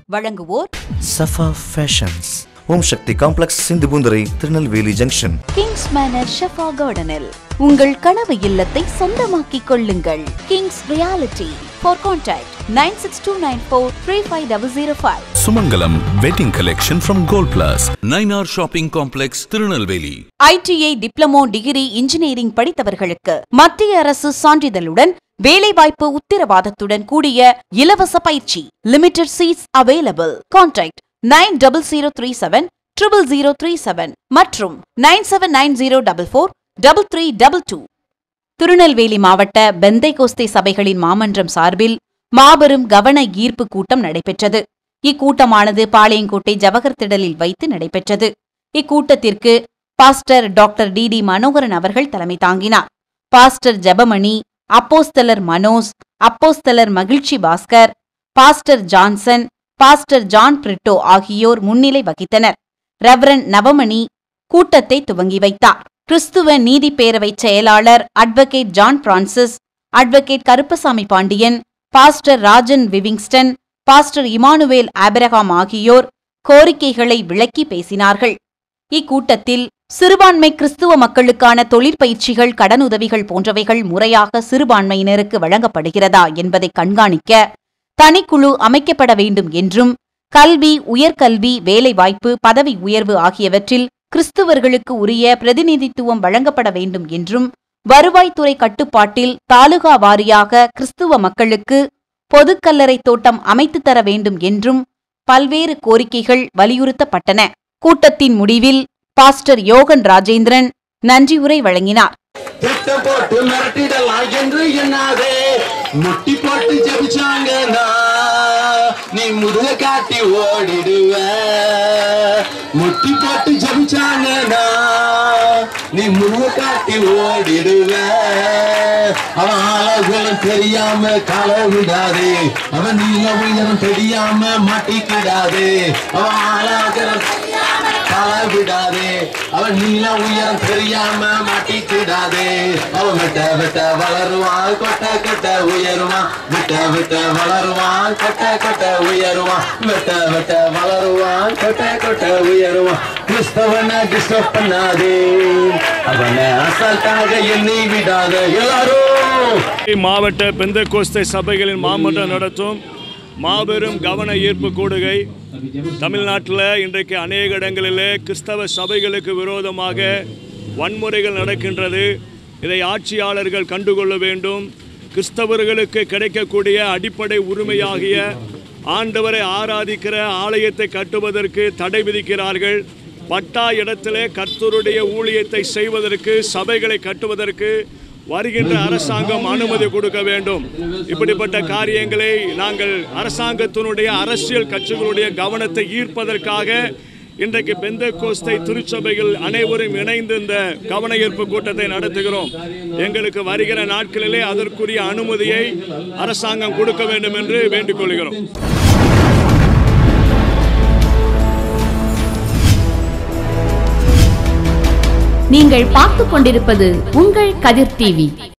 வழங்குவோர் Safa fashions Om Shakti complex Sindhupoontharai Tirunelveli junction Kings Manor Shefa கார்டனில் உங்கள் கனவு இல்லத்தை சொந்தமாக்கிக் கொள்ளுங்கள் Kings reality for contact nine six two nine four three five double zero five Sumangalam Wedding Collection from Gold Plus. Nine Shopping Complex, Tirunelveli. ITI diploma degree engineering படித்தவர்களுக்கு மத்திய அரசு சான்றிதழுடன் வேலைவாய்ப்பு உத்தரவாதத்துடன் கூடிய இலவச பயிற்சி limited seats available contact nine double zero three seven triple zero three seven மற்றும் nine seven nine zero double four double three double two Tirunelveli மாவட்ட பெந்தை கோஸ்தை சபைகளின் மாமன்றம் சார்பில் மாபெரும் கவன ஈர்ப்பு கூட்டம் நடைபெற்றது இக்கூட்டமானது பாளையங்கோட்டை ஜவஹர் திடலில் வைத்து நடைபெற்றது இக்கூட்டத்திற்கு pastor doctor T T Manoharan அவர்கள் தலைமை தாங்கினார் பாஸ்டர் ஜெபமணி அப்போஸ்தலர் மனோஸ் அப்போஸ்தலர் மகிழ்ச்சி Bhaskar pastor Johnson pastor John Britto ஆகியோர் முன்னிலை வகித்தனர் ரெவரன் நவமணி கூட்டத்தை துவங்கி வைத்தார் கிறிஸ்துவ நீதி பேரவைச் செயலாளர் advocate John Francis advocate Karuppasamy Pandian pastor Rajan Livingston pastor Emmanuel Abraham ஆகியோர் கோரிக்கைகளை விளக்கி பேசினார்கள் இக்கூட்டத்தில் சிறுபான்மை கிறிஸ்துவ மக்களுக்கான தொழிற்பயிற்சிகள் கடனுதவிகள் போன்றவைகள் முறையாக சிறுபான்மையினருக்கு வழங்கப்படுகிறதா என்பதை கண்காணிக்க தனிக்குழு அமைக்கப்பட வேண்டும் என்றும் கல்வி உயர்கல்வி வேலைவாய்ப்பு பதவி உயர்வு ஆகியவற்றில் கிறிஸ்துவர்களுக்கு உரிய பிரதிநிதித்துவம் வழங்கப்பட வேண்டும் என்றும் வருவாய்த்துறை கட்டுப்பாட்டில் தாலுகா வாரியாக கிறிஸ்துவ மக்களுக்கு பொதுக்கல்லறை தோட்டம் அமைத்துத் தர வேண்டும் என்றும் பல்வேறு கோரிக்கைகள் வலியுறுத்தப்பட்டன கூட்டத்தின் முடிவில் பாஸ்டர் யோகன் ராஜேந்திரன் நன்றியுரை வழங்கினார் திட்டம் போட்டு மிரட்டிடலாம் என்று எண்ணாதே முட்டி போட்டு ஜபிச்சாங்கன்னா நீ முதுக காட்டி ஓடிடுவ முட்டி போட்டு ஜபிச்சாங்கன்னா நீ முதுக காட்டி ஓடிடுவ அவன் ஆளகுலம் தெரியாம கால விடாதே அவன் நீல உயரம் தெரியாம மாட்டிக்கிடாதே அவன் ஆளாகரம் கால விடாதே அவன் நீல உயரம் தெரியாம மாட்டிக்கிடாதே அவன் விட்ட விட்ட வளருவான் கொட்ட கொட்ட உயருவான் விட்ட விட்ட வளருவான் கொட்ட கொட்ட உயருவான் விட்ட விட்ட வளருவான் கொட்ட கொட்ட உயருவான் கிறிஸ்தவனை டிஸ்டர்ப் பண்ணாதே அவனை அசல்ட்டாக எண்ணி விடாத எல்லாரும் மாவட்ட பெந்த கோஸ்தை சபைகளின் மாமன்றம் நடத்தும் மாபெரும் கவன ஈர்ப்பு கூடுகை தமிழ்நாட்டில் இன்றைக்கு அநேக இடங்களிலே கிறிஸ்தவ சபைகளுக்கு விரோதமாக வன்முறைகள் நடக்கின்றது இதை ஆட்சியாளர்கள் கண்டுகொள்ள வேண்டும் கிறிஸ்தவர்களுக்கு கிடைக்கக்கூடிய அடிப்படை உரிமையாகிய ஆண்டவரை ஆராதிக்கிற ஆலயத்தை கட்டுவதற்கு தடை விதிக்கிறார்கள் பட்டா இடத்திலே கர்த்தருடைய ஊழியத்தை செய்வதற்கு சபைகளை கட்டுவதற்கு வருகின்ற அரசாங்கம் அனுமதி கொடுக்க வேண்டும் இப்படிப்பட்ட காரியங்களை நாங்கள் அரசாங்கத்தினுடைய அரசியல் கட்சிகளுடைய கவனத்தை ஈர்ப்பதற்காக இன்றைக்கு பெந்த கோஸ்தை திருச்சபைகள் அனைவரும் இணைந்து இந்த கவன ஈர்ப்பு கூட்டத்தை நடத்துகிறோம் எங்களுக்கு வருகிற நாட்களிலே அதற்குரிய அனுமதியை அரசாங்கம் கொடுக்க வேண்டும் என்று வேண்டிக் கொள்கிறோம் நீங்கள் பார்த்துக் கொண்டிருப்பது உங்கள் கதிர் டிவி